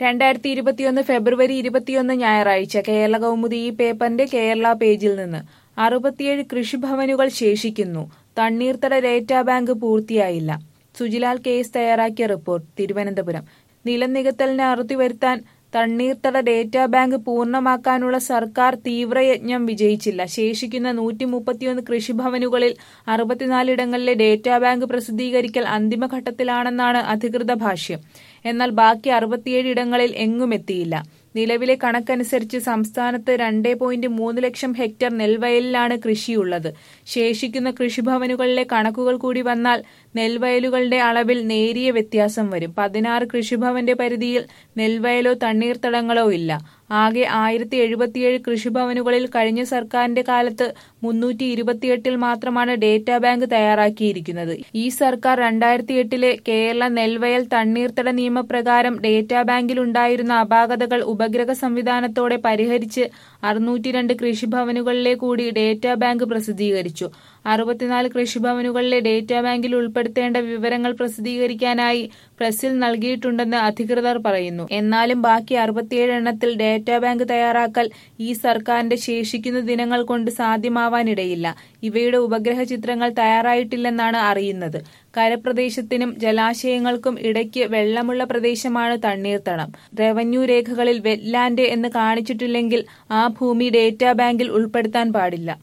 രണ്ടായിരത്തി ഇരുപത്തിയൊന്ന് ഫെബ്രുവരി ഇരുപത്തിയൊന്ന് ഞായറാഴ്ച കേരള കൗമുദി ഈ പേപ്പറിന്റെ കേരള പേജിൽ നിന്ന് അറുപത്തിയേഴ് കൃഷിഭവനുകൾ ശേഷിക്കുന്നു തണ്ണീർത്തട ഡേറ്റാ ബാങ്ക് പൂർത്തിയായില്ല സുജിലാൽ കേസ് തയ്യാറാക്കിയ റിപ്പോർട്ട് തിരുവനന്തപുരം നിലനികത്തലിന് അറുതി വരുത്താൻ തണ്ണീർത്തട ഡേറ്റാ ബാങ്ക് പൂർണ്ണമാക്കാനുള്ള സർക്കാർ തീവ്രയജ്ഞം വിജയിച്ചില്ല ശേഷിക്കുന്ന നൂറ്റി മുപ്പത്തിയൊന്ന് കൃഷിഭവനുകളിൽ അറുപത്തിനാലിടങ്ങളിലെ ഡേറ്റാ ബാങ്ക് പ്രസിദ്ധീകരിക്കൽ അന്തിമഘട്ടത്തിലാണെന്നാണ് അധികൃത ഭാഷ്യം എന്നാൽ ബാക്കി അറുപത്തിയേഴ് ഇടങ്ങളിൽ എങ്ങും എത്തിയില്ല നിലവിലെ കണക്കനുസരിച്ച് സംസ്ഥാനത്ത് രണ്ടേ പോയിന്റ് മൂന്ന് ലക്ഷം ഹെക്ടർ നെൽവയലിലാണ് കൃഷിയുള്ളത് ശേഷിക്കുന്ന കൃഷിഭവനുകളിലെ കണക്കുകൾ കൂടി വന്നാൽ നെൽവയലുകളുടെ അളവിൽ നേരിയ വ്യത്യാസം വരും പതിനാറ് കൃഷിഭവന്റെ പരിധിയിൽ നെൽവയലോ തണ്ണീർത്തടങ്ങളോ ഇല്ല ആകെ ആയിരത്തി എഴുപത്തിയേഴ് കൃഷിഭവനുകളിൽ കഴിഞ്ഞ സർക്കാരിന്റെ കാലത്ത് മുന്നൂറ്റി ഇരുപത്തിയെട്ടിൽ മാത്രമാണ് ഡേറ്റാ ബാങ്ക് തയ്യാറാക്കിയിരിക്കുന്നത് ഈ സർക്കാർ രണ്ടായിരത്തി എട്ടിലെ കേരള നെൽവയൽ തണ്ണീർത്തട നിയമപ്രകാരം ഡേറ്റാ ബാങ്കിൽ ഉണ്ടായിരുന്ന അപാകതകൾ ഉപഗ്രഹ സംവിധാനത്തോടെ പരിഹരിച്ച് അറുന്നൂറ്റി രണ്ട് കൃഷിഭവനുകളിലെ കൂടി ഡേറ്റാ ബാങ്ക് പ്രസിദ്ധീകരിച്ചു അറുപത്തിനാല് കൃഷിഭവനുകളിലെ ഡേറ്റാ ബാങ്കിൽ ഉൾപ്പെടുത്തേണ്ട വിവരങ്ങൾ പ്രസിദ്ധീകരിക്കാനായി പ്രസിൽ നൽകിയിട്ടുണ്ടെന്ന് അധികൃതർ പറയുന്നു എന്നാലും ബാക്കി അറുപത്തിയേഴ് എണ്ണത്തിൽ ഡേറ്റാ ബാങ്ക് തയ്യാറാക്കൽ ഈ സർക്കാരിന്റെ ശേഷിക്കുന്ന ദിനങ്ങൾ കൊണ്ട് സാധ്യമാവാനിടയില്ല ഇവയുടെ ഉപഗ്രഹ ചിത്രങ്ങൾ തയ്യാറായിട്ടില്ലെന്നാണ് അറിയുന്നത് കരപ്രദേശത്തിനും ജലാശയങ്ങൾക്കും ഇടയ്ക്ക് വെള്ളമുള്ള പ്രദേശമാണ് തണ്ണീർത്തടം റവന്യൂ രേഖകളിൽ വെറ്റ്ലാൻഡ് എന്ന് കാണിച്ചിട്ടില്ലെങ്കിൽ ആ ഭൂമി ഡേറ്റാ ബാങ്കിൽ ഉൾപ്പെടുത്താൻ പാടില്ല